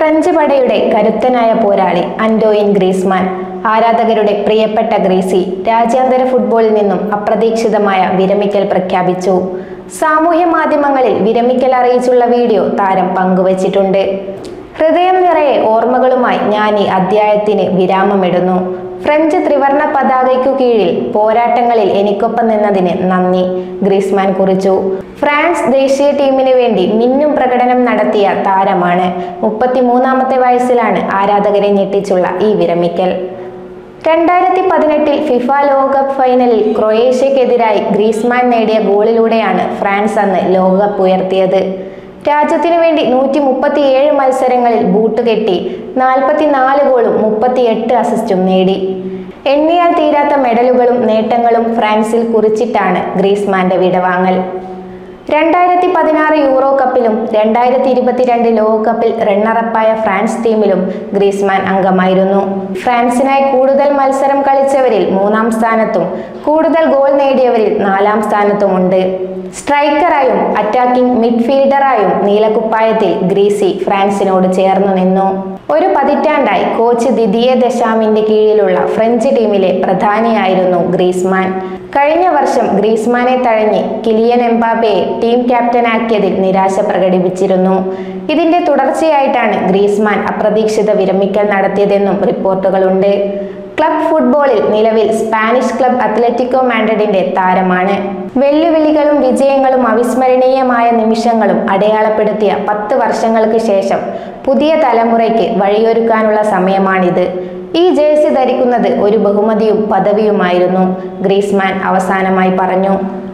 French പടയുടെ കരുത്തനായ പോരാളി Antoine Griezmann ആരാധകരുടെ പ്രിയപ്പെട്ട ഗ്രീസി രാജ്യാന്തര ഫുട്ബോളിൽ നിന്നും അപ്രതീക്ഷിതമായ വിരമിക്കൽ പ്രഖ്യാപിച്ചു സാമൂഹ്യ മാധ്യമങ്ങളിൽ വിരമിക്കൽ അറിയിച്ചുള്ള വീഡിയോ താരം പങ്കുവച്ചിട്ടുണ്ട് ഹൃദയം നിറയെ ഓർമ്മകളുമായി ഞാൻ ഈ അധ്യായത്തിന് വിരാമമിടുന്നു ഫ്രഞ്ച് ത്രിവർണ പതാകയ്ക്കു കീഴിൽ പോരാട്ടങ്ങളിൽ എനിക്കൊപ്പം നിന്നതിന് നന്ദി ഗ്രീസ്മാൻ കുറിച്ചു ഫ്രാൻസ് ദേശീയ ടീമിന് വേണ്ടി മിന്നും പ്രകടനം നടത്തിയ താരമാണ് മുപ്പത്തിമൂന്നാമത്തെ വയസ്സിലാണ് ആരാധകരെ ഞെട്ടിച്ചുള്ള ഈ വിരമിക്കൽ രണ്ടായിരത്തി പതിനെട്ടിൽ ഫിഫ ലോകകപ്പ് ഫൈനലിൽ ക്രൊയേഷ്യക്കെതിരായി ഗ്രീസ്മാൻ നേടിയ ഗോളിലൂടെയാണ് ഫ്രാൻസ് അന്ന് ലോകകപ്പ് ഉയർത്തിയത് രാജ്യത്തിനു വേണ്ടി നൂറ്റി മുപ്പത്തിയേഴ് മത്സരങ്ങളിൽ ബൂട്ട് കെട്ടി നാൽപ്പത്തിനാല് ഗോളും മുപ്പത്തിയെട്ട് അസിസ്റ്റും നേടി എണ്ണിയാൽ തീരാത്ത മെഡലുകളും നേട്ടങ്ങളും ഫ്രാൻസിൽ കുറിച്ചിട്ടാണ് ഗ്രീസ്മാന്റെ വിടവാങ്ങൽ രണ്ടായിരത്തി പതിനാറ് യൂറോ കപ്പിലും രണ്ടായിരത്തി ഇരുപത്തിരണ്ട് ലോകകപ്പിൽ റണ്ണറപ്പായ ഫ്രാൻസ് ടീമിലും ഗ്രീസ്മാൻ അംഗമായിരുന്നു ഫ്രാൻസിനായി കൂടുതൽ മത്സരം കളിച്ചവരിൽ മൂന്നാം സ്ഥാനത്തും കൂടുതൽ ഗോൾ നേടിയവരിൽ നാലാം സ്ഥാനത്തുമുണ്ട് സ്ട്രൈക്കറായും അറ്റാക്കിംഗ് മിഡ്ഫീൽഡറായും നീലക്കുപ്പായത്തിൽ ഗ്രീസി ഫ്രാൻസിനോട് ചേർന്നു നിന്നു ഒരു പതിറ്റാണ്ടായി കോച്ച് ദിദിയെ ദശാമിന്റെ കീഴിലുള്ള ഫ്രഞ്ച് ടീമിലെ പ്രധാനിയായിരുന്നു ഗ്രീസ്മാൻ കഴിഞ്ഞ വർഷം ഗ്രീസ്മാനെ തഴഞ്ഞ് കിലിയൻ എംബാബയെ ടീം ക്യാപ്റ്റനാക്കിയതിൽ നിരാശ പ്രകടിപ്പിച്ചിരുന്നു ഇതിന്റെ തുടർച്ചയായിട്ടാണ് ഗ്രീസ്മാൻ അപ്രതീക്ഷിത വിരമിക്കൽ നടത്തിയതെന്നും റിപ്പോർട്ടുകളുണ്ട് ക്ലബ് ഫുട്ബോളിൽ നിലവിൽ സ്പാനിഷ് ക്ലബ് അത്ലറ്റിക്കോ മാൻഡ്രിഡിന്റെ താരമാണ് വെല്ലുവിളികളും വിജയങ്ങളും അവിസ്മരണീയമായ നിമിഷങ്ങളും അടയാളപ്പെടുത്തിയ പത്ത് വർഷങ്ങൾക്ക് ശേഷം പുതിയ തലമുറയ്ക്ക് വഴിയൊരുക്കാനുള്ള സമയമാണിത് ഈ ജേഴ്സി ധരിക്കുന്നത് ഒരു ബഹുമതിയും പദവിയുമായിരുന്നു ഗ്രീസ്മാൻ അവസാനമായി പറഞ്ഞു